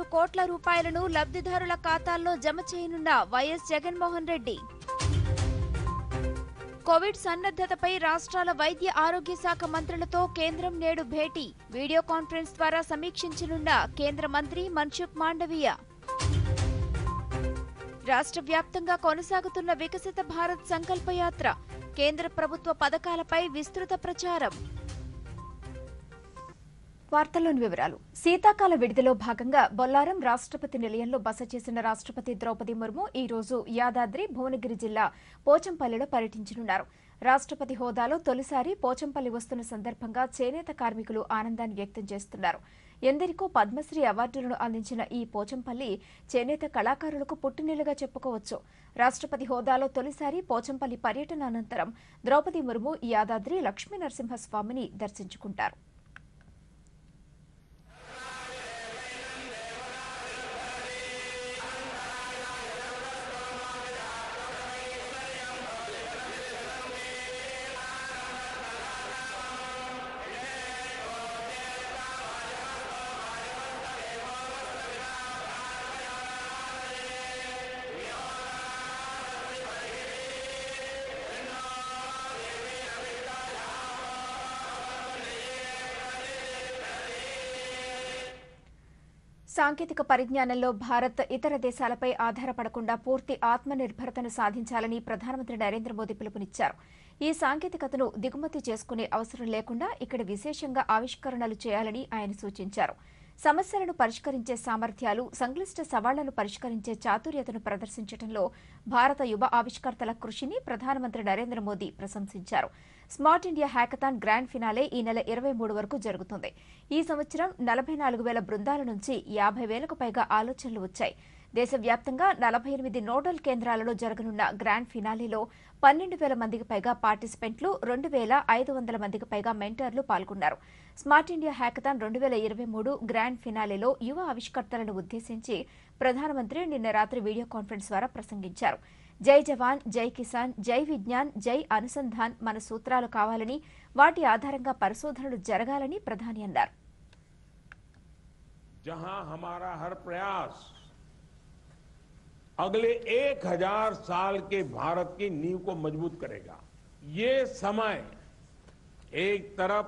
కోట్ల రూపాయలను లబ్ధిదారుల ఖాతాల్లో జమ చేయనున్న వైఎస్ జగన్మోహన్ రెడ్డి కోవిడ్ సన్నద్దతపై రాష్ట్రాల వైద్య ఆరోగ్య శాఖ మంత్రులతో కేంద్రం నేడు భేటీ వీడియో కాన్ఫరెన్స్ ద్వారా సమీక్షించనున్న కేంద్ర మంత్రి మన్సుఖ్ మాండవీయ రాష్ట్ర వ్యాప్తంగా కొనసాగుతున్న వికసిత భారత్ సంకల్ప యాత్ర కేంద్ర ప్రభుత్వ పథకాలపై విస్తృత ప్రచారం వార్తల్లోని వివరాలు శీతాకాల విడిదిలో భాగంగా బొల్లారం రాష్ట్రపతి నిలయంలో బస చేసిన రాష్ట్రపతి ద్రౌపది ముర్ము ఈ రోజు యాదాద్రి భువనగిరి జిల్లా పోచంపల్లిలో పర్యటించనున్నారు రాష్ట్రపతి హోదాలో తొలిసారి పోచంపల్లి వస్తున్న సందర్భంగా చేనేత కార్మికులు ఆనందాన్ని వ్యక్తం చేస్తున్నారు ఎందరికో పద్మశ్రీ అవార్డులను అందించిన ఈ పోచంపల్లి చేనేత కళాకారులకు పుట్టినీలుగా చెప్పుకోవచ్చు రాష్ట్రపతి హోదాలో తొలిసారి పోచంపల్లి పర్యటన అనంతరం ద్రౌపది ముర్ము యాదాద్రి లక్ష్మీ నరసింహస్వామిని దర్శించుకుంటారు సాంకేతిక పరిజ్ఞానంలో భారత్ ఇతర దేశాలపై ఆధారపడకుండా పూర్తి ఆత్మనిర్భరతను సాధించాలని ప్రధానమంత్రి నరేంద్ర మోదీ పిలుపునిచ్చారు ఈ సాంకేతికతను దిగుమతి చేసుకునే అవసరం లేకుండా ఇక్కడ విశేషంగా ఆవిష్కరణలు చేయాలని ఆయన సూచించారు సమస్యలను పరిష్కరించే సామర్థ్యాలు సంక్లిష్ట సవాళ్లను పరిష్కరించే చాతుర్యతను ప్రదర్శించడంలో భారత యువ ఆవిష్కర్తల కృషిని ప్రధానమంత్రి నరేంద్ర మోదీ ప్రశంసించారు smart India hackathon grand finale ఈ నెల ఇరవై మూడు వరకు జరుగుతుంది ఈ సంవత్సరం నలభై నాలుగు వేల బృందాల నుంచి యాభై వేలకు పైగా ఆలోచనలు వచ్చాయి దేశవ్యాప్తంగా నలభై ఎనిమిది నోడల్ కేంద్రాలలో జరగనున్న గ్రాండ్ ఫినాలేలో పన్నెండు వేల మందికి పైగా పార్టిసిపెంట్లు రెండు వేల ఐదు వందల మందికి పైగా మెంటర్లు పాల్గొన్నారు స్మార్ట్ ఇండియా హ్యాకథాన్ రెండు వేల ఇరవై మూడు గ్రాండ్ ఫినాలేలో యువ ఆవిష్కర్తలను ఉద్దేశించి ప్రధానమంత్రి నిన్న రాత్రి వీడియో కాన్ఫరెన్స్ ద్వారా ప్రసంగించారు జై జవాన్ జై కిసాన్ జై విజ్ఞాన్ జై అనుసంధాన్ మన సూత్రాలు కావాలని వాటి ఆధారంగా పరిశోధనలు జరగాలని ప్రధాని అన్నారు जहां हमारा हर प्रयास अगले एक हजार साल के भारत की नींव को मजबूत करेगा ये समय एक तरफ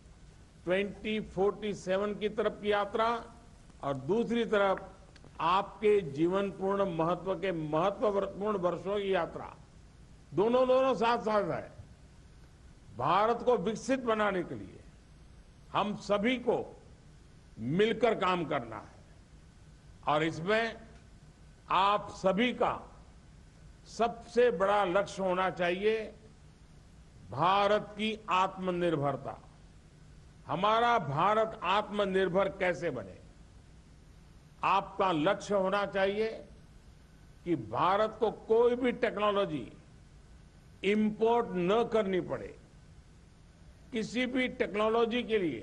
2047 की तरफ की यात्रा और दूसरी तरफ आपके जीवन पूर्ण महत्व के महत्वपूर्ण वर्षों की यात्रा दोनों दोनों साथ साथ है भारत को विकसित बनाने के लिए हम सभी को मिलकर काम करना है और इसमें आप सभी का सबसे बड़ा लक्ष्य होना चाहिए भारत की आत्मनिर्भरता हमारा भारत आत्मनिर्भर कैसे बने आपका लक्ष्य होना चाहिए कि भारत को कोई भी टेक्नोलॉजी इंपोर्ट न करनी पड़े किसी भी टेक्नोलॉजी के लिए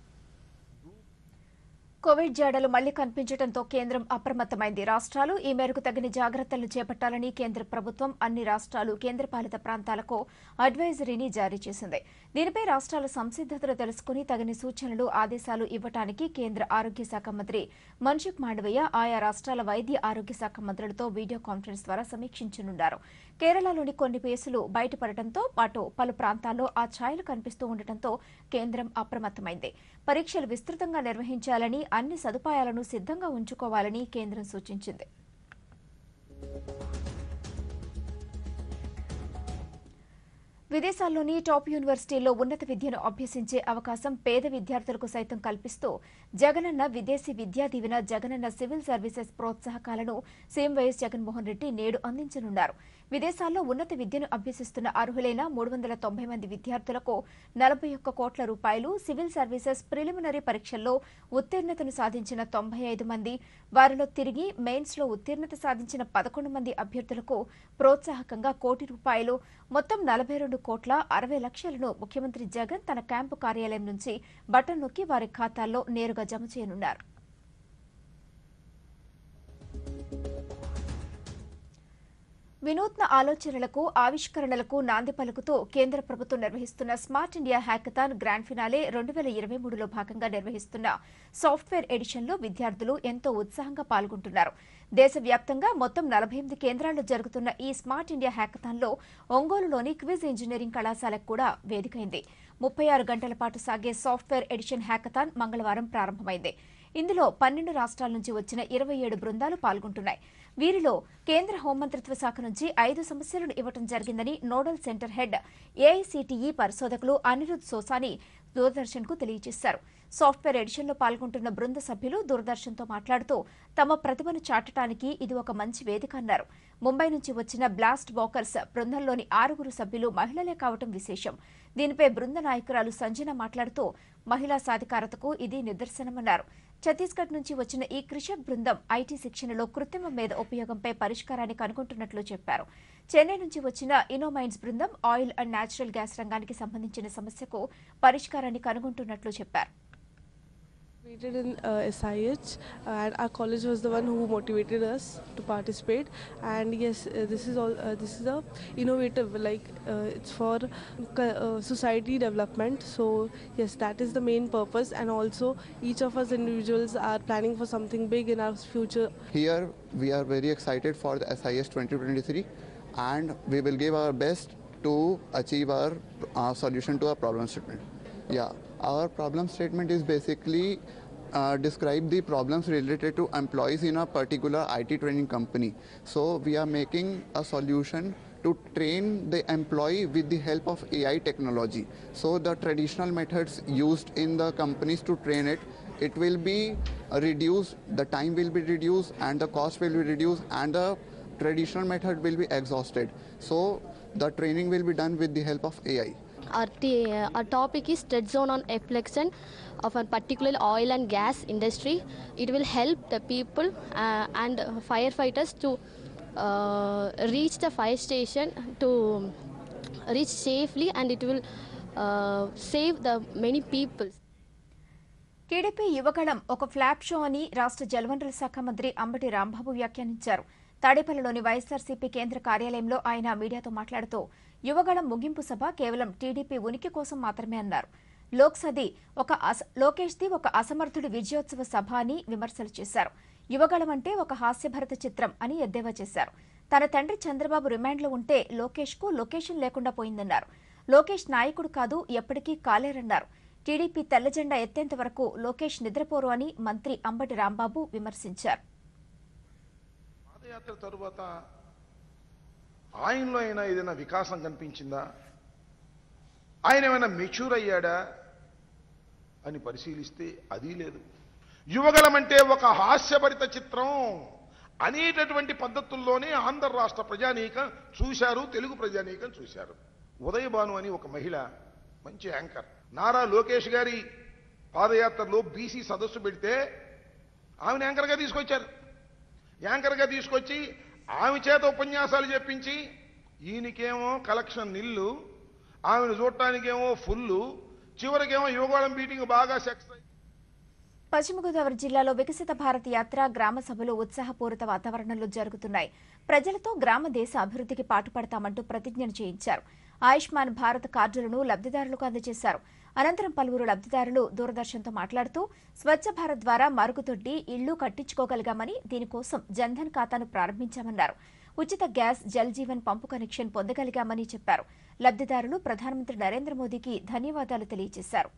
కోవిడ్ జాడలు మళ్లీ కనిపించడంతో కేంద్రం అప్రమత్తమైంది రాష్ట్రాలు ఈ మేరకు తగిన జాగ్రత్తలు చేపట్టాలని కేంద్ర ప్రభుత్వం అన్ని రాష్ట్రాలు కేంద్రపాలిత ప్రాంతాలకు అడ్వైజరీని జారీ చేసింది దీనిపై రాష్ట్రాల సంసిద్దతను తెలుసుకుని తగిన సూచనలు ఆదేశాలు ఇవ్వడానికి కేంద్ర ఆరోగ్య శాఖ మంత్రి మన్సుఖ్ మాండవయ్య ఆయా రాష్ట్రాల వైద్య ఆరోగ్య శాఖ మంత్రులతో వీడియో కాన్ఫరెన్స్ ద్వారా సమీక్షించనున్నారు కేరళలోని కొన్ని కేసులు బయటపడటంతో పాటు పలు ప్రాంతాల్లో ఆ ఛాయలు కనిపిస్తూ ఉండటంతో కేంద్రం అప్రమత్తమైంది పరీక్షలు విస్తృతంగా నిర్వహించాలని అన్ని సదుపాయాలను సిద్ధంగా ఉంచుకోవాలని కేంద్రం సూచించింది విదేశాల్లోని టాప్ యూనివర్సిటీల్లో ఉన్నత విద్యను అభ్యసించే అవకాశం పేద విద్యార్థులకు సైతం కల్పిస్తూ జగనన్న విదేశీ విద్యా దీవెన జగనన్న సివిల్ సర్వీసెస్ ప్రోత్సాహకాలను సీఎం వైఎస్ జగన్మోహన్ రెడ్డి నేడు అందించనున్నారు విదేశాల్లో ఉన్నత విద్యను అభ్యసిస్తున్న అర్హులైన మూడు వందల తొంభై మంది విద్యార్థులకు నలభై ఒక్క కోట్ల రూపాయలు సివిల్ సర్వీసెస్ ప్రిలిమినరీ పరీక్షల్లో ఉత్తీర్ణతను సాధించిన తొంభై ఐదు మంది వారిలో తిరిగి మెయిన్స్లో ఉత్తీర్ణత సాధించిన పదకొండు మంది అభ్యర్థులకు ప్రోత్సాహకంగా కోటి రూపాయలు మొత్తం నలభై రెండు కోట్ల అరవై లక్షలను ముఖ్యమంత్రి జగన్ తన క్యాంపు కార్యాలయం నుంచి బటన్ నొక్కి వారి ఖాతాల్లో నేరుగా జమ చేయనున్నారు వినూత్న ఆలోచనలకు ఆవిష్కరణలకు నాంది పలుకుతూ కేంద్ర ప్రభుత్వం నిర్వహిస్తున్న smart India hackathon grand finale రెండు వేల ఇరవై మూడులో భాగంగా నిర్వహిస్తున్న సాఫ్ట్వేర్ ఎడిషన్లో విద్యార్థులు ఎంతో ఉత్సాహంగా పాల్గొంటున్నారు దేశవ్యాప్తంగా మొత్తం నలభై ఎనిమిది కేంద్రాల్లో జరుగుతున్న ఈ స్మార్ట్ ఇండియా హ్యాకథాన్లో ఒంగోలులోని క్విజ్ ఇంజనీరింగ్ కళాశాలకు కూడా వేదికైంది ముప్పై ఆరు గంటల పాటు సాగే సాఫ్ట్వేర్ ఎడిషన్ హ్యాకథాన్ మంగళవారం ప్రారంభమైంది ఇందులో పన్నెండు రాష్ట్రాల నుంచి వచ్చిన ఇరవై ఏడు బృందాలు పాల్గొంటున్నాయి వీరిలో కేంద్ర హోంమంత్రిత్వ శాఖ నుంచి ఐదు సమస్యలను ఇవ్వడం జరిగిందని నోడల్ సెంటర్ హెడ్ ఏఐసిటిఈ పరిశోధకులు అనిరుద్ సోసాని దూరదర్శన్ కు తెలియజేశారు సాఫ్ట్వేర్ ఎడిషన్లో పాల్గొంటున్న బృంద సభ్యులు దూరదర్శన్తో మాట్లాడుతూ తమ ప్రతిభను చాటడానికి ఇది ఒక మంచి వేదిక అన్నారు ముంబై నుంచి వచ్చిన బ్లాస్ట్ వాకర్స్ బృందంలోని ఆరుగురు సభ్యులు మహిళలే కావటం విశేషం దీనిపై బృంద నాయకురాలు సంజన మాట్లాడుతూ మహిళా సాధికారతకు ఇది నిదర్శనమన్నారు ఛత్తీస్గఢ్ నుంచి వచ్చిన ఈ కృషక్ బృందం ఐటీ శిక్షణలో కృత్రిమ మీద ఉపయోగంపై పరిష్కారాన్ని కనుగొంటున్నట్లు చెప్పారు చెన్నై నుంచి వచ్చిన ఇనోమైన్స్ బృందం ఆయిల్ అండ్ న్యాచురల్ గ్యాస్ రంగానికి సంబంధించిన సమస్యకు పరిష్కారాన్ని కనుగొంటున్నట్లు చెప్పారు participated in uh, SIH and our college was the one who motivated us to participate and yes uh, this is all uh, this is a innovative like uh, it's for co- uh, society development so yes that is the main purpose and also each of us individuals are planning for something big in our future Here we are very excited for the SIS 2023 and we will give our best to achieve our uh, solution to our problem statement. Yeah, our problem statement is basically uh, describe the problems related to employees in a particular IT training company. So we are making a solution to train the employee with the help of AI technology. So the traditional methods used in the companies to train it, it will be uh, reduced, the time will be reduced and the cost will be reduced and the traditional method will be exhausted. So the training will be done with the help of AI. our, t- our topic is threat zone on reflection of a particular oil and gas industry. It will help the people uh, and firefighters to uh, reach the fire station to reach safely and it will uh, save the many people. TDP Yuvagalam ఒక flop show అని రాష్ట్ర జలవనరుల శాఖ మంత్రి అంబటి రాంబాబు వ్యాఖ్యానించారు తాడేపల్లిలోని వైఎస్సార్సీపీ కేంద్ర కార్యాలయంలో ఆయన మీడియాతో మాట్లాడుతూ యువగళం ముగింపు సభ కేవలం టీడీపీ ఉనికి కోసం మాత్రమే అన్నారు లోక్సది ఒక అస- లోకేష్ది ఒక అసమర్థుడి విజయోత్సవ సభ అని విమర్శలు చేశారు యువగళం అంటే ఒక హాస్యభరిత చిత్రం అని ఎద్దేవా చేశారు తన తండ్రి చంద్రబాబు రిమాండ్లో ఉంటే లోకేష్కు లొకేషన్ లేకుండా పోయిందన్నారు లోకేష్ నాయకుడు కాదు ఎప్పటికీ కాలేరన్నారు టీడీపీ తెల్ల జెండా ఎత్తేంత వరకు లోకేష్ నిద్రపోరు అని మంత్రి అంబటి రాంబాబు విమర్శించారు పాదయాత్ర తరువాత ఆయనలో అయినా ఏదైనా వికాసం కనిపించిందా ఆయన ఏమైనా మెచ్యూర్ అయ్యాడా అని పరిశీలిస్తే అది లేదు యువగలం అంటే ఒక హాస్యభరిత చిత్రం అనేటటువంటి పద్ధతుల్లోనే ఆంధ్ర రాష్ట్ర ప్రజానీకం చూశారు తెలుగు ప్రజానీకం చూశారు ఉదయభాను అని ఒక మహిళ మంచి యాంకర్ నారా లోకేష్ గారి పాదయాత్రలో బీసీ సదస్సు పెడితే ఆమెను యాంకర్గా తీసుకొచ్చారు యాంకర్గా తీసుకొచ్చి ఆమె చేత ఉపన్యాసాలు చెప్పించి ఈయనకేమో కలెక్షన్ నిల్లు ఆమెను చూడటానికేమో ఫుల్లు చివరికేమో యువగోళం మీటింగ్ బాగా సెక్స్ పశ్చిమ గోదావరి జిల్లాలో వికసిత భారత్ యాత్ర గ్రామ సభలు ఉత్సాహపూరిత వాతావరణంలో జరుగుతున్నాయి ప్రజలతో గ్రామ దేశ అభివృద్ధికి పాటుపడతామంటూ ప్రతిజ్ఞను చేయించారు ఆయుష్మాన్ భారత్ కార్డులను లబ్ధిదారులకు అందజేశారు అనంతరం పలువురు లబ్ధిదారులు దూరదర్శన్తో మాట్లాడుతూ స్వచ్ఛ భారత్ ద్వారా మరుగుదొడ్డి ఇళ్లు కట్టించుకోగలిగామని దీనికోసం జన్ధన్ ఖాతాను ప్రారంభించామన్నారు ఉచిత gas Jal Jeevan pump connection పొందగలిగామని చెప్పారు లబ్ధిదారులు ప్రధానమంత్రి నరేంద్ర మోదీకి ధన్యవాదాలు తెలియజేశారు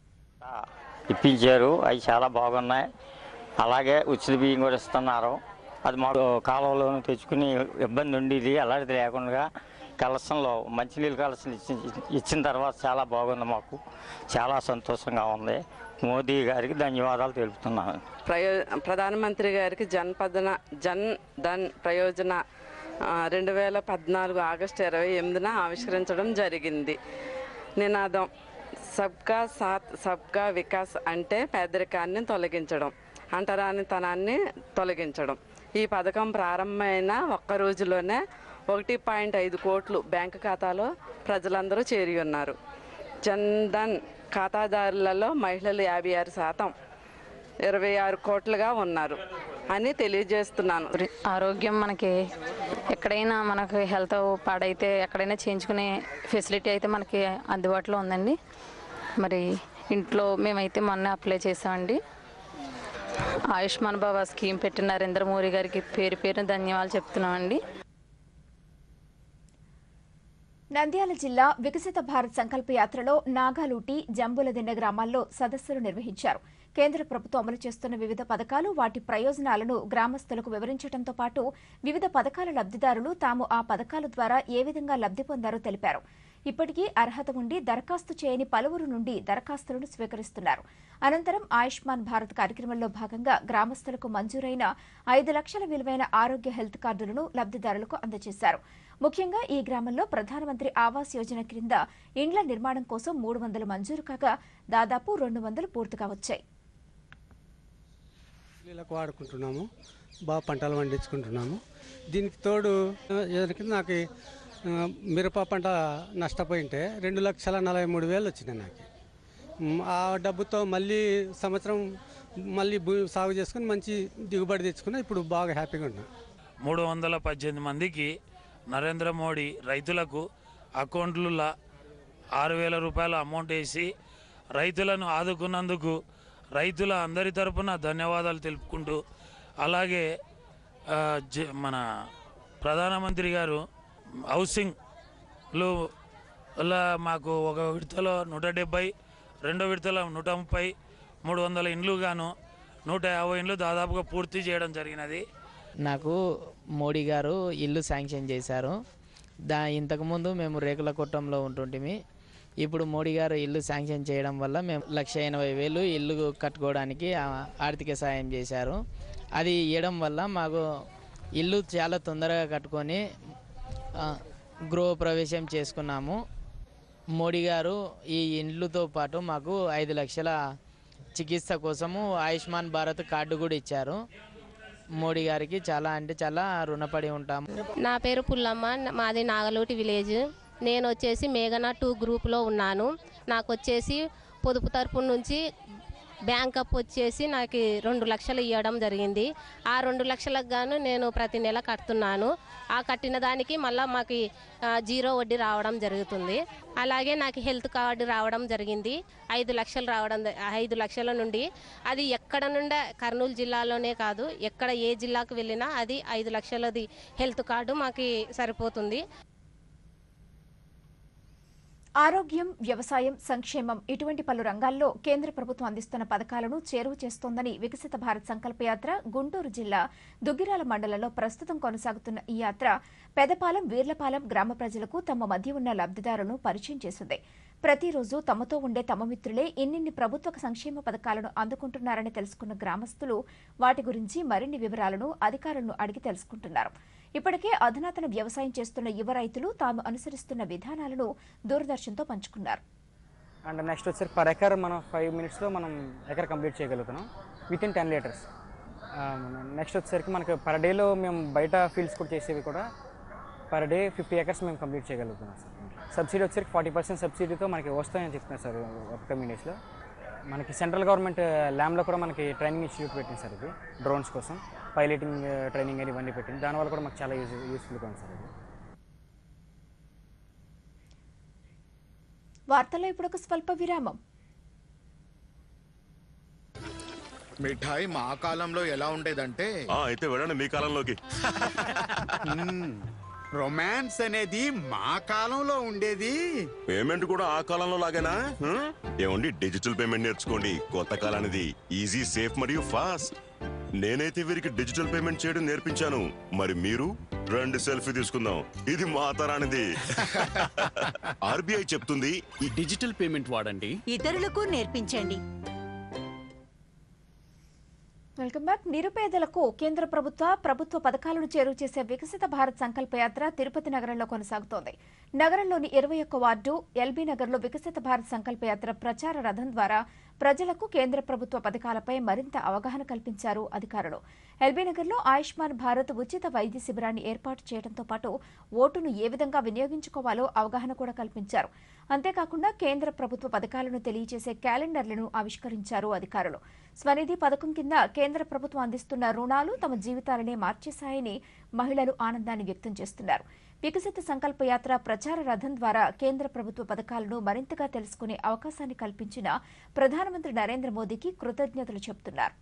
ఇప్పించారు అవి చాలా బాగున్నాయి అలాగే ఉచిత బియ్యం కూడా ఇస్తున్నారు అది మాకు కాలువలోను తెచ్చుకుని ఇబ్బంది ఉండేది అలాంటిది లేకుండా కలసంలో మంచినీళ్ళు కలసం ఇచ్చి ఇచ్చిన తర్వాత చాలా బాగుంది మాకు చాలా సంతోషంగా ఉంది మోదీ గారికి ధన్యవాదాలు తెలుపుతున్నాను ప్రయో ప్రధానమంత్రి గారికి జన్పదన జన్ ధన్ ప్రయోజన రెండు వేల పద్నాలుగు ఆగస్టు ఇరవై ఎనిమిదిన ఆవిష్కరించడం జరిగింది నినాదం సబ్కా సాత్ సబ్కా వికాస్ అంటే పేదరికాన్ని తొలగించడం అంటరానితనాన్ని తొలగించడం ఈ పథకం ప్రారంభమైన ఒక్క రోజులోనే ఒకటి పాయింట్ ఐదు కోట్లు బ్యాంకు ఖాతాలో ప్రజలందరూ చేరి ఉన్నారు జన్ధన్ ఖాతాదారులలో మహిళలు యాభై ఆరు శాతం ఇరవై ఆరు కోట్లుగా ఉన్నారు అని తెలియజేస్తున్నాను ఆరోగ్యం మనకి ఎక్కడైనా మనకి హెల్త్ పాడైతే ఎక్కడైనా చేయించుకునే ఫెసిలిటీ అయితే మనకి అందుబాటులో ఉందండి మరి ఇంట్లో మేమైతే మొన్న అప్లై చేసామండి ఆయుష్మాన్ బాబా స్కీమ్ పెట్టిన నరేంద్ర మోడీ గారికి పేరు పేరు ధన్యవాదాలు చెప్తున్నామండి నంద్యాల జిల్లా వికసిత భారత్ సంకల్ప యాత్రలో నాగాలూటి జంబులదిన్నె గ్రామాల్లో సదస్సులు నిర్వహించారు కేంద్ర ప్రభుత్వం అమలు చేస్తున్న వివిధ పథకాలు వాటి ప్రయోజనాలను గ్రామస్తులకు వివరించడంతో పాటు వివిధ పథకాల లబ్దిదారులు తాము ఆ పథకాల ద్వారా ఏ విధంగా లబ్ది పొందారో తెలిపారు ఇప్పటికీ అర్హత ఉండి దరఖాస్తు చేయని పలువురు నుండి దరఖాస్తులను స్వీకరిస్తున్నారు అనంతరం ఆయుష్మాన్ భారత్ కార్యక్రమంలో భాగంగా గ్రామస్తులకు మంజూరైన ఐదు లక్షల విలువైన ఆరోగ్య హెల్త్ కార్డులను లబ్దిదారులకు అందజేశారు ముఖ్యంగా ఈ గ్రామంలో ప్రధానమంత్రి ఆవాస్ యోజన క్రింద ఇండ్ల నిర్మాణం కోసం మూడు వందలు మంజూరు కాగా దాదాపు రెండు వందలు పూర్తిగా వచ్చాయి నీళ్ళకు వాడుకుంటున్నాము బాగా పంటలు పండించుకుంటున్నాము దీనికి తోడు ఆ, ఏదైనా నాకు ఆ, మిరప పంట నష్టపోయింటే రెండు లక్షల నలభై మూడు వేలు వచ్చినాయి నాకు మ్, ఆ డబ్బుతో మళ్ళీ సంవత్సరం మళ్ళీ భూ సాగు చేసుకుని మంచి దిగుబడి తెచ్చుకున్నా ఇప్పుడు బాగా హ్యాపీగా ఉన్నా మూడు వందల పద్దెనిమిది మందికి నరేంద్ర మోడీ రైతులకు అకౌంట్లలో ఆరు వేల రూపాయల అమౌంట్ వేసి రైతులను ఆదుకున్నందుకు రైతుల అందరి తరపున ధన్యవాదాలు తెలుపుకుంటూ అలాగే ఆ, జ- మన ప్రధానమంత్రి గారు హౌసింగ్లో అలా మాకు ఒక విడతలో నూట డెబ్బై రెండో విడతలో నూట ముప్పై మూడు వందల ఇండ్లు గాను నూట యాభై ఇండ్లు దాదాపుగా పూర్తి చేయడం జరిగినది నాకు మోడీ గారు ఇల్లు శాంక్షన్ చేశారు దా ఇంతకుముందు మేము రేకుల కుట్టంలో ఉంటుంటిమి ఇప్పుడు మోడీ గారు ఇల్లు శాంక్షన్ చేయడం వల్ల మేము లక్ష ఎనభై వేలు ఇల్లు కట్టుకోవడానికి ఆ, ఆర్థిక సాయం చేశారు అది ఇవ్వడం వల్ల మాకు ఇల్లు చాలా తొందరగా కట్టుకొని ఆ, గృహ ప్రవేశం చేసుకున్నాము మోడీ గారు ఈ ఇండ్లతో పాటు మాకు ఐదు లక్షల చికిత్స కోసము ఆయుష్మాన్ భారత్ కార్డు కూడా ఇచ్చారు మోడీ గారికి చాలా అంటే చాలా రుణపడి ఉంటాము నా పేరు పుల్లమ్మ న- మాది నాగలోటి విలేజ్ నేను వచ్చేసి మేఘనా టూ గ్రూప్లో ఉన్నాను నాకు వచ్చేసి పొదుపు తరపు నుంచి బ్యాంక్ అప్ వచ్చేసి నాకు రెండు లక్షలు ఇవ్వడం జరిగింది ఆ రెండు లక్షలకు గాను నేను ప్రతి నెల కడుతున్నాను ఆ కట్టిన దానికి మళ్ళీ మాకు ఆ, జీరో వడ్డీ రావడం జరుగుతుంది అలాగే నాకు హెల్త్ కార్డు రావడం జరిగింది ఐదు లక్షలు రావడం జ- ఐదు లక్షల నుండి అది ఎక్కడ నుండి కర్నూలు జిల్లాలోనే కాదు ఎక్కడ ఏ జిల్లాకు వెళ్ళినా అది ఐదు లక్షలది హెల్త్ కార్డు మాకు సరిపోతుంది ఆరోగ్యం వ్యవసాయం సంక్షేమం ఇటువంటి పలు రంగాల్లో కేంద్ర ప్రభుత్వం అందిస్తున్న పథకాలను చేరువ చేస్తోందని వికసిత భారత్ సంకల్పయాత్ర గుంటూరు జిల్లా దుగ్గిరాల మండలంలో ప్రస్తుతం కొనసాగుతున్న ఈ యాత్ర పెదపాలెం వీర్లపాలెం గ్రామ ప్రజలకు తమ మధ్య ఉన్న లబ్దిదారులను పరిచయం చేసింది ప్రతిరోజు తమతో ఉండే తమ మిత్రులే ఇన్నిన్ని ప్రభుత్వ సంక్షేమ పథకాలను అందుకుంటున్నారని తెలుసుకున్న గ్రామస్తులు వాటి గురించి మరిన్ని వివరాలను అధికారులను అడిగి తెలుసుకుంటున్నారు ఇప్పటికే అధునాతన వ్యవసాయం చేస్తున్న యువ రైతులు తాము అనుసరిస్తున్న విధానాలను దూరదర్శన్తో పంచుకున్నారు అండ్ నెక్స్ట్ వచ్చేసరికి పర్ ఎకర్ మనం ఫైవ్ మినిట్స్లో మనం ఎకర్ కంప్లీట్ చేయగలుగుతున్నాం with in ten litres next వచ్చేసరికి మనకి పర్ డేలో మేము బయట ఫీల్డ్స్ కూడా చేసేవి కూడా పర్ డే ఫిఫ్టీ ఎకర్స్ మేము కంప్లీట్ చేయగలుగుతున్నాం సార్ సబ్సిడీ వచ్చేసరికి ఫార్టీ పర్సెంట్ సబ్సిడీతో మనకి వస్తాయని చెప్తున్నారు సార్ అప్కమింగ్ డేస్లో మనకి సెంట్రల్ గవర్నమెంట్ ల్యామ్లో కూడా మనకి ట్రైనింగ్ ఇన్స్టిట్యూట్ పెట్టింది సార్ ఇది డ్రోన్స్ కోసం పైలటింగ్ ట్రైనింగ్ అని ఇవన్నీ పెట్టింది దానివల్ల కూడా మాకు చాలా యూజ్ యూస్ఫుల్గా ఉంది సార్ ఇది వార్తల్లో ఇప్పుడు ఒక స్వల్ప విరామం మిఠాయి మా కాలంలో ఎలా ఉండేదంటే అయితే వెళ్ళండి మీ కాలంలోకి రొమాన్స్ అనేది మా కాలంలో ఉండేది పేమెంట్ కూడా ఆ కాలంలో లాగేనా హ్మ్? ఏమండి డిజిటల్ పేమెంట్ నేర్చుకోండి కొత్త కాలానిది ఈజీ సేఫ్ మరియు ఫాస్ట్ నేనైతే వీరికి డిజిటల్ పేమెంట్ చేయడం నేర్పించాను మరి మీరు రెండు సెల్ఫీ తీసుకుందాం ఇది మా తరానిది ఆర్బీఐ చెప్తుంది ఈ డిజిటల్ పేమెంట్ వాడండి ఇతరులకు నేర్పించండి వెల్కమ్ బ్యాక్ నిరుపేదలకు కేంద్ర ప్రభుత్వ ప్రభుత్వ పథకాలను చేరువ చేసే వికసిత భారత్ సంకల్ప యాత్ర తిరుపతి నగరంలో కొనసాగుతోంది నగరంలోని ఇరవై ఒక్క వార్డు ఎల్బీ నగర్లో వికసిత భారత్ సంకల్ప యాత్ర ప్రచార రథం ద్వారా ప్రజలకు కేంద్ర ప్రభుత్వ పథకాలపై మరింత అవగాహన కల్పించారు అధికారులు ఎల్బీనగర్లో ఆయుష్మాన్ భారత్ ఉచిత వైద్య శిబిరాన్ని ఏర్పాటు చేయడంతో పాటు ఓటును ఏ విధంగా వినియోగించుకోవాలో అవగాహన కూడా కల్పించారు అంతేకాకుండా కేంద్ర ప్రభుత్వ పథకాలను తెలియజేసే క్యాలెండర్లను ఆవిష్కరించారు అధికారులు స్వనిధి పథకం కింద కేంద్ర ప్రభుత్వం అందిస్తున్న రుణాలు తమ జీవితాలనే మార్చేశాయని మహిళలు ఆనందాన్ని వ్యక్తం చేస్తున్నారు వికసిత సంకల్ప యాత్ర ప్రచార రథం ద్వారా కేంద్ర ప్రభుత్వ పథకాలను మరింతగా తెలుసుకునే అవకాశాన్ని కల్పించిన ప్రధానమంత్రి నరేంద్ర మోదీకి కృతజ్ఞతలు చెబుతున్నారు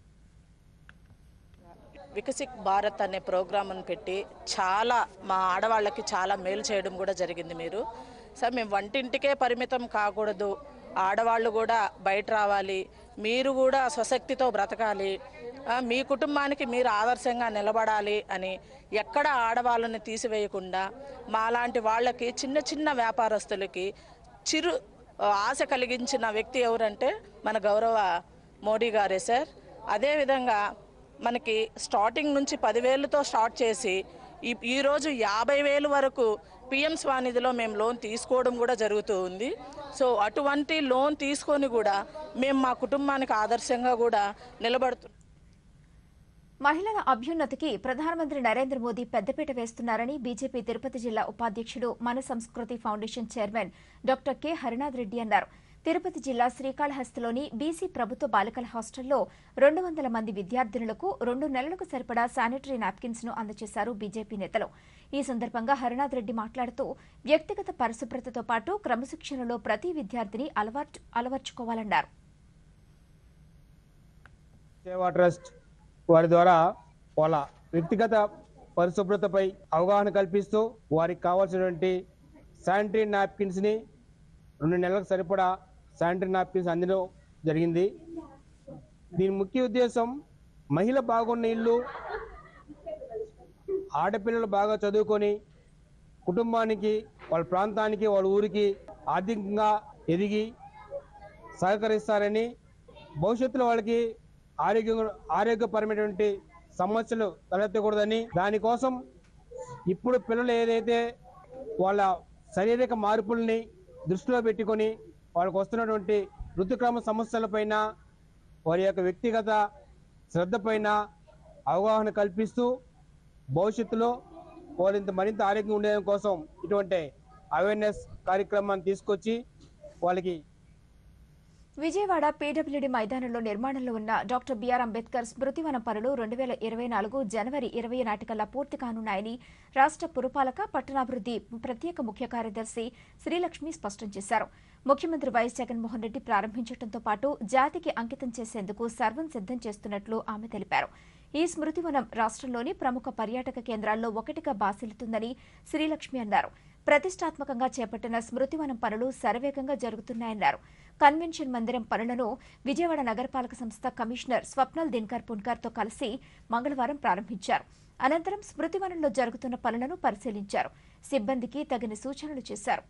వికసిత్ భారత్ అనే ప్రోగ్రామ్ను పెట్టి చాలా మా ఆడవాళ్ళకి చాలా మేలు చేయడం కూడా జరిగింది మీరు సార్ మేము వంటింటికే పరిమితం కాకూడదు ఆడవాళ్ళు కూడా బయట రావాలి మీరు కూడా స్వశక్తితో బ్రతకాలి ఆ, మీ కుటుంబానికి మీరు ఆదర్శంగా నిలబడాలి అని ఎక్కడ ఆడవాళ్ళని తీసివేయకుండా మాలాంటి వాళ్ళకి చిన్న చిన్న వ్యాపారస్తులకి చిరు ఆ, ఆశ కలిగించిన వ్యక్తి ఎవరంటే మన గౌరవ మోడీ గారే సార్ అదేవిధంగా మనకి స్టార్టింగ్ నుంచి పదివేలతో స్టార్ట్ చేసి ఈ ఈరోజు యాభై వేలు వరకు పిఎం స్వానిధిలో మేము లోన్ తీసుకోవడం కూడా జరుగుతూ ఉంది సో అటువంటి లోన్ తీసుకొని కూడా మేము మా కుటుంబానికి ఆదర్శంగా కూడా నిలబడుతున్నాం మహిళల అభ్యున్నతికి ప్రధానమంత్రి నరేంద్ర మోదీ పెద్దపీట వేస్తున్నారని బీజేపీ తిరుపతి జిల్లా ఉపాధ్యక్షుడు Mana Samskruti foundation chairman doctor K Harinath Reddy అన్నారు తిరుపతి జిల్లా శ్రీకాళహస్తిలోని బీసీ ప్రభుత్వ బాలికల హాస్టల్లో రెండు వందల మంది విద్యార్థినులకు రెండు నెలలకు సరిపడా శానిటరీ నాప్కిన్స్ ను అందజేశారు బీజేపీ నేతలు ఈ సందర్భంగా హరినాథ్ రెడ్డి మాట్లాడుతూ వ్యక్తిగత పరిశుభ్రతతో పాటు క్రమశిక్షణలో ప్రతి విద్యార్థిని అలవాటు అలవర్చుకోవాలన్నారు సేవా ట్రస్ట్ వారి ద్వారా వాళ్ళ వ్యక్తిగత పరిశుభ్రతపై అవగాహన కల్పిస్తూ వారికి కావాల్సినటువంటి శానిటరీ నాప్కిన్స్ని రెండు నెలలకు సరిపడా శానిటరీ నాప్కిన్స్ అందడం జరిగింది దీని ముఖ్య ఉద్దేశం మహిళ బాగున్న ఇల్లు ఆడపిల్లలు బాగా చదువుకొని కుటుంబానికి వాళ్ళ ప్రాంతానికి వాళ్ళ ఊరికి ఆర్థికంగా ఎదిగి సహకరిస్తారని భవిష్యత్తులో వాళ్ళకి ఆరోగ్యం ఆరోగ్యపరమైనటువంటి సమస్యలు తలెత్తకూడదని దానికోసం ఇప్పుడు పిల్లలు ఏదైతే వాళ్ళ శారీరక మార్పుల్ని దృష్టిలో పెట్టుకొని వాళ్ళకు వస్తున్నటువంటి ఋతుక్రమ సమస్యలపైన వారి యొక్క వ్యక్తిగత శ్రద్ధపైన అవగాహన కల్పిస్తూ భవిష్యత్తులో వాళ్ళు ఇంత మరింత ఆరోగ్యంగా ఉండడం కోసం ఇటువంటి అవేర్నెస్ కార్యక్రమాన్ని తీసుకొచ్చి వాళ్ళకి విజయవాడ పీడబ్ల్యూడీ మైదానంలో నిర్మాణంలో ఉన్న డాక్టర్ బీఆర్ అంబేద్కర్ స్మృతివనం పనులు రెండు వేల ఇరవై నాలుగు జనవరి ఇరవై నాటికల్లా పూర్తి కానున్నాయని రాష్ట్ర పురపాలక పట్టణాభివృద్ధి ప్రత్యేక ముఖ్య కార్యదర్శి శ్రీలక్ష్మి స్పష్టం చేశారు ముఖ్యమంత్రి వైఎస్ జగన్మోహన్ రెడ్డి ప్రారంభించడంతో పాటు జాతికి అంకితం చేసేందుకు సర్వం సిద్దం చేస్తున్నట్లు ఆమె తెలిపారు ఈ స్మృతివనం రాష్ట్రంలోని ప్రముఖ పర్యాటక కేంద్రాల్లో ఒకటిగా బాసిల్లుతుందని శ్రీలక్ష్మి అన్నారు ప్రతిష్టాత్మకంగా చేపట్టిన స్మృతివనం పనులు శరవేగంగా జరుగుతున్నాయన్నారు కన్వెన్షన్ మందిరం పనులను విజయవాడ నగరపాలక సంస్థ కమిషనర్ స్వప్నల్ దిన్కర్ పున్కర్తో కలిసి మంగళవారం ప్రారంభించారు అనంతరం స్మృతివనంలో జరుగుతున్న పనులను పరిశీలించారు సిబ్బందికి తగిన సూచనలు చేశారు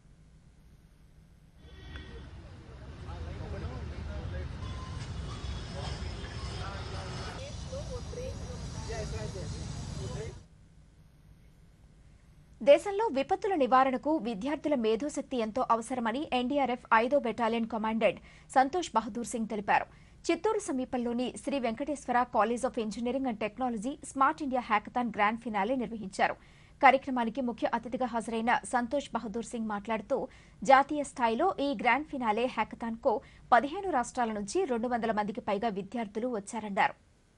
దేశంలో విపత్తుల నివారణకు విద్యార్థుల మేధోశక్తి ఎంతో అవసరమని ఎన్డీఆర్ఎఫ్ ఐదో బెటాలియన్ కమాండెంట్ సంతోష్ బహదూర్ సింగ్ తెలిపారు చిత్తూరు సమీపంలోని Sri Venkateswara college of engineering and technology smart India hackathon grand finale నిర్వహించారు కార్యక్రమానికి ముఖ్య అతిథిగా హాజరైన సంతోష్ బహదూర్ సింగ్ మాట్లాడుతూ జాతీయ స్థాయిలో ఈ గ్రాండ్ ఫినాలే హ్యాకథాన్కు పదిహేను రాష్ట్రాల నుంచి రెండు వందల మందికి పైగా విద్యార్థులు వచ్చారన్నారు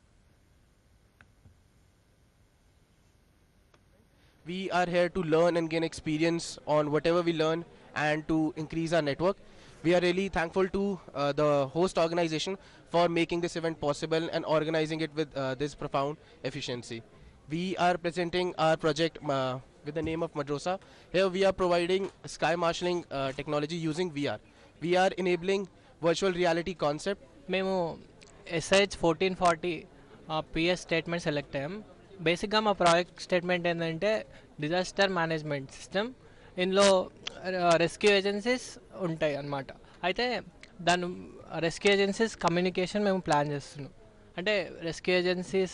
we are here to learn and gain experience on whatever we learn and to increase our network. We are really thankful to uh, the host organization for making this event possible and organizing it with uh, this profound efficiency. We are presenting our project uh, with the name of Madrosa. Here we are providing sky marshalling uh, technology using VR. We are enabling virtual reality concept. మేము SIH fourteen forty PS statement select అయ్యాం బేసిక్గా మా project statement ఏంటంటే disaster management system ఇందులో rescue agencies ఉంటాయి అన్నమాట అయితే దాని రెస్క్యూ ఏజెన్సీస్ కమ్యూనికేషన్ మేము ప్లాన్ చేస్తున్నాం అంటే రెస్క్యూ ఏజెన్సీస్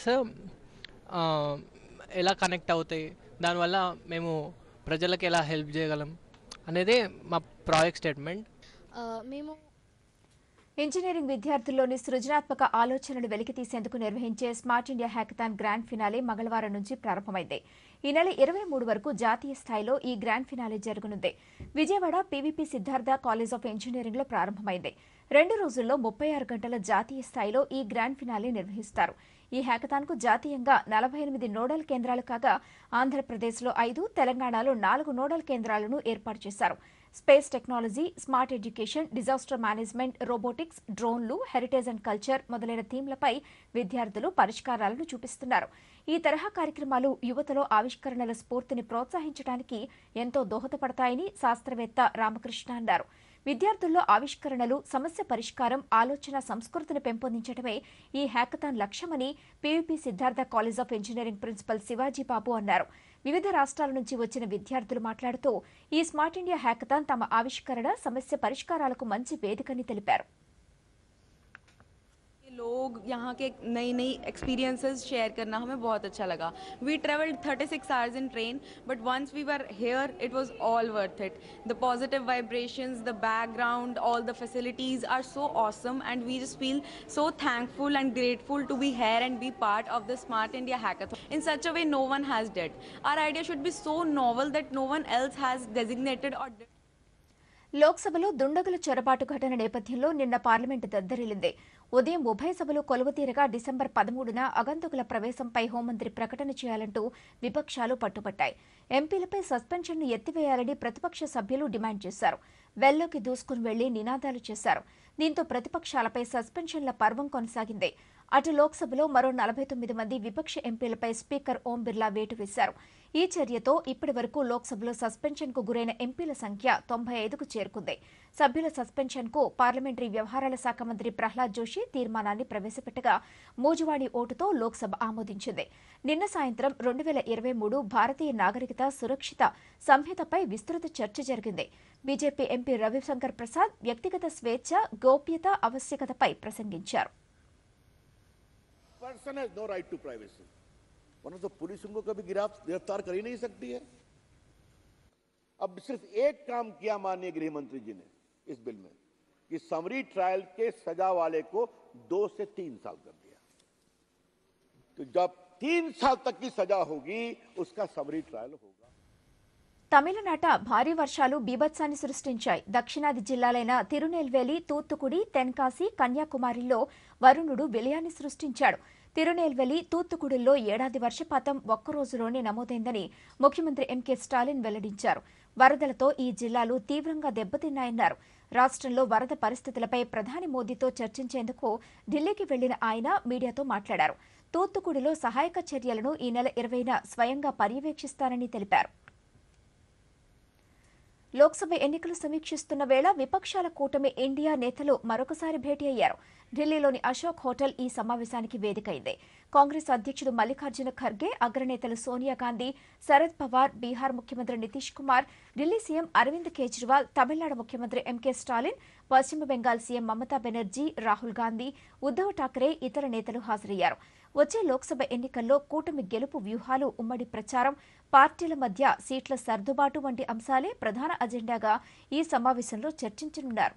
ఎలా కనెక్ట్ అవుతాయి దానివల్ల మేము ప్రజలకు ఎలా హెల్ప్ చేయగలం అనేది మా ప్రాజెక్ట్ స్టేట్మెంట్ మేము ఇంజనీరింగ్ విద్యార్థుల్లోని సృజనాత్మక ఆలోచనలు వెలికితీసేందుకు నిర్వహించే smart India hackathon grand finale మంగళవారం నుంచి ప్రారంభమైంది ఈ నెల ఇరవై మూడు వరకు జాతీయ స్థాయిలో ఈ గ్రాండ్ ఫినాలే జరగనుంది Vijayawada PVP Siddhartha college of engineering లో ప్రారంభమైంది రెండు రోజుల్లో ముప్పై ఆరు గంటల జాతీయ స్థాయిలో ఈ గ్రాండ్ ఫినాలే నిర్వహిస్తారు ఈ హ్యాకథాన్కు జాతీయంగా నలభై ఎనిమిది నోడల్ కేంద్రాలు కాగా ఆంధ్రప్రదేశ్లో ఐదు తెలంగాణలో నాలుగు నోడల్ కేంద్రాలను ఏర్పాటు చేశారు space technology smart education disaster management robotics డ్రోన్లు హెరిటేజ్ అండ్ కల్చర్ మొదలైన థీమ్లపై విద్యార్థులు పరిష్కారాలను చూపిస్తున్నారు ఈ తరహా కార్యక్రమాలు యువతలో ఆవిష్కరణల స్ఫూర్తిని ప్రోత్సహించడానికి ఎంతో దోహదపడతాయని శాస్త్రవేత్త రామకృష్ణ అన్నారు విద్యార్థుల్లో ఆవిష్కరణలు సమస్య పరిష్కారం ఆలోచన సంస్కృతిని పెంపొందించడమే ఈ హ్యాకథాన్ లక్ష్యమని PVP Siddhartha college of engineering principal Shivaji Babu అన్నారు వివిధ రాష్ట్రాల నుంచి వచ్చిన విద్యార్థులు మాట్లాడుతూ ఈ స్మార్ట్ ఇండియా హ్యాకథాన్ తమ ఆవిష్కరణ సమస్య పరిష్కారాలకు మంచి వేదికని తెలిపారు लोग यहाँ के नई नई एक्सपीरियंसेस शेयर करना हमें बहुत अच्छा लगा we travelled 36 hours in train but once we were here it was all worth it the positive vibrations the background all the facilities are so awesome and we just feel so thankful and grateful to be here and be part of the smart india hackathon in such a way no one has did our idea should be so novel that no one else has designated or did లోక్సభలో దుండగుల చొరబాటు ఘటన నేపథ్యంలో నిన్న parliament దద్దరిల్లింది ఉదయం ఉభయ సభలు కొలువుతీరగా December పదమూడున అగంతకుల ప్రవేశంపై హోంమంత్రి ప్రకటన చేయాలంటూ విపక్షాలు పట్టుబట్టాయి ఎంపీలపై సస్పెన్షన్ను ఎత్తివేయాలని ప్రతిపక్ష సభ్యులు డిమాండ్ చేశారు వెల్లోకి దూసుకుని వెళ్లి నినాదాలు చేశారు దీంతో ప్రతిపక్షాలపై సస్పెన్షన్ల పర్వం కొనసాగింది అటు లోక్సభలో మరో నలభై తొమ్మిది మంది విపక్ష ఎంపీలపై స్పీకర్ ఓం బిర్లా వేటు వేశారు ఈ చర్యతో ఇప్పటి వరకు లోక్సభలో సస్పెన్షన్కు గురైన ఎంపీల సంఖ్య తొంభై ఐదుకు చేరుకుంది సభ్యుల సస్పెన్షన్కు పార్లమెంటరీ వ్యవహారాల శాఖ మంత్రి ప్రహ్లాద్ జోషి తీర్మానాన్ని ప్రవేశపెట్టగా మూజువాణి ఓటుతో లోక్సభ ఆమోదించింది నిన్న సాయంత్రం రెండు వేల ఇరవై మూడు భారతీయ నాగరికత సురక్షిత సంహితపై విస్తృత చర్చ జరిగింది బీజేపీ ఎంపీ రవిశంకర్ ప్రసాద్ వ్యక్తిగత స్వేచ్ఛ గోప్యత ఆవశ్యకతపై ప్రసంగించారు person has no right to privacy वरना तो पुलिस उनको कभी गिरफ्त गिरफ्तार कर ही नहीं सकती है अब सिर्फ एक काम किया माननीय गृह मंत्री जी ने इस बिल में कि समरी ट्रायल के सजा वाले को दो से तीन साल कर दिया तो जब तीन साल तक की सजा होगी उसका समरी ट्रायल होगा తమిళనాట భారీ వర్షాలు బీభత్సాన్ని సృష్టించాయి దక్షిణాది జిల్లాలైన తిరునెల్వేలి తూత్తుకుడి తెన్కాసి కన్యాకుమారిలో వరుణుడు విలయాన్ని సృష్టించాడు తిరునెల్వేలి తూత్తుకుడిలో ఏడాది వర్షపాతం ఒక్క రోజులోనే నమోదైందని ముఖ్యమంత్రి ఎంకే స్టాలిన్ వెల్లడించారు వరదలతో ఈ జిల్లాలు తీవ్రంగా దెబ్బతిన్నాయన్నారు రాష్ట్రంలో వరద పరిస్థితులపై ప్రధాని మోదీతో చర్చించేందుకు ఢిల్లీకి వెళ్లిన ఆయన మీడియాతో మాట్లాడారు తూత్తుకుడిలో సహాయక చర్యలను ఈ నెల ఇరవైన స్వయంగా పర్యవేక్షిస్తానని తెలిపారు లోక్సభ ఎన్నికలు సమీక్షిస్తున్న వేళ విపక్షాల కూటమి ఇండియా నేతలు మరొకసారి భేటీ అయ్యారు ఢిల్లీలోని అశోక్ హోటల్ ఈ సమావేశానికి వేదికైంది కాంగ్రెస్ అధ్యక్షుడు మల్లికార్జున ఖర్గే అగ్రనేతలు సోనియా గాంధీ శరద్ పవార్ బీహార్ ముఖ్యమంత్రి నితీష్ కుమార్ ఢిల్లీ సీఎం అరవింద్ కేజ్రీవాల్ తమిళనాడు ముఖ్యమంత్రి ఎంకే స్టాలిన్ పశ్చిమ బెంగాల్ సీఎం మమతా బెనర్జీ రాహుల్ గాంధీ ఉద్దవ్ ఠాక్రే ఇతర నేతలు హాజరయ్యారు వచ్చే లోక్సభ ఎన్నికల్లో కూటమి గెలుపు వ్యూహాలు ఉమ్మడి ప్రచారం పార్టీల మధ్య సీట్ల సర్దుబాటు వంటి అంశాలే ప్రధాన అజెండాగా ఈ సమావేశంలో చర్చించనున్నారు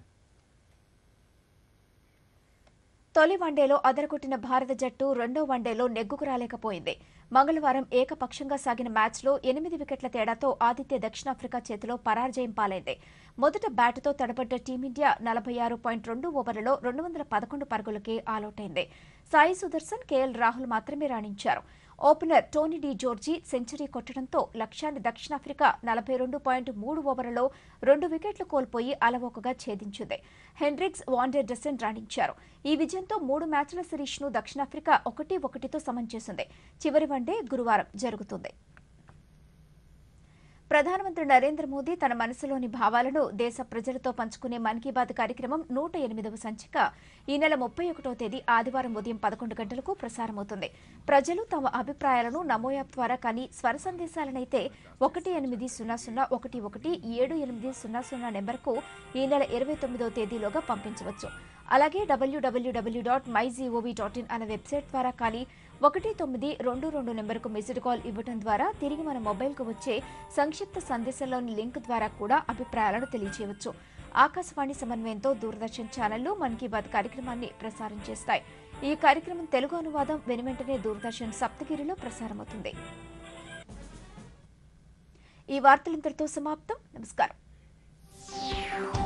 తొలి వన్డేలో అదరగొట్టిన భారత జట్టు రెండో వన్డేలో నెగ్గుకు రాలేకపోయింది మంగళవారం ఏకపక్షంగా సాగిన మ్యాచ్లో ఎనిమిది వికెట్ల తేడాతో ఆదిత్య దక్షిణాఫ్రికా చేతిలో పరాజయం పాలైంది మొదట బ్యాటుతో తడబడ్డ టీమిండియా నలభై ఆరు పాయింట్ రెండు ఓవర్లలో రెండు వందల పదకొండు పరుగులకే ఆలౌటైంది సాయి సుదర్శన్ కేఎల్ రాహుల్ మాత్రమే రాణించారు opener Tony de Zorzi century కొట్టడంతో లక్ష్యాన్ని దక్షిణాఫ్రికా నలభై రెండు పాయింట్ మూడు ఓవర్లలో రెండు వికెట్లు కోల్పోయి అలవోకగా ఛేదించింది హెన్రిక్స్ వాండర్ డెసెన్ రాణించారు ఈ విజయంతో మూడు మ్యాచ్ల సిరీస్ను దక్షిణాఫ్రికా ఒకటి ఒకటితో సమం చేసింది చివరి వన్డే గురువారం జరుగుతుంది ప్రధానమంత్రి నరేంద్ర మోదీ తన మనసులోని భావాలను దేశ ప్రజలతో పంచుకునే మన్ కీ బాత్ కార్యక్రమం నూట ఎనిమిదవ సంచిక ఈ నెల ముప్పై ఒకటో తేదీ ఆదివారం ఉదయం పదకొండు గంటలకు ప్రసారమవుతుంది ప్రజలు తమ అభిప్రాయాలను నమో యాప్ ద్వారా కానీ స్వర సందేశాలనైతే ఒకటి ఎనిమిది సున్నా సున్నా ఒకటి ఒకటి ఏడు ఎనిమిది సున్నా సున్నా నెంబర్కు ఈ నెల ఇరవై తొమ్మిదో తేదీలోగా పంపించవచ్చు అలాగే WWW dot my gov dot in అనే వెబ్సైట్ ద్వారా కానీ ఒకటి తొమ్మిది రెండు రెండు నెంబర్కు మిస్డ్ కాల్ ఇవ్వడం ద్వారా తిరిగి మన మొబైల్కు వచ్చే సంక్షిప్త సందేశంలోని లింక్ ద్వారా కూడా అభిప్రాయాలను తెలియజేయవచ్చు ఆకాశవాణి సమన్వయంతో దూరదర్శన్ ఛానళ్లు మన్ కీ బాత్ కార్యక్రమాన్ని ప్రసారం చేస్తాయి ఈ కార్యక్రమం తెలుగు అనువాదం వెనువెంటనే దూరదర్శన్ సప్తగిరిలో ప్రసారమవుతుంది ఈ వార్తలు ఇంతటితో సమాప్తం నమస్కారం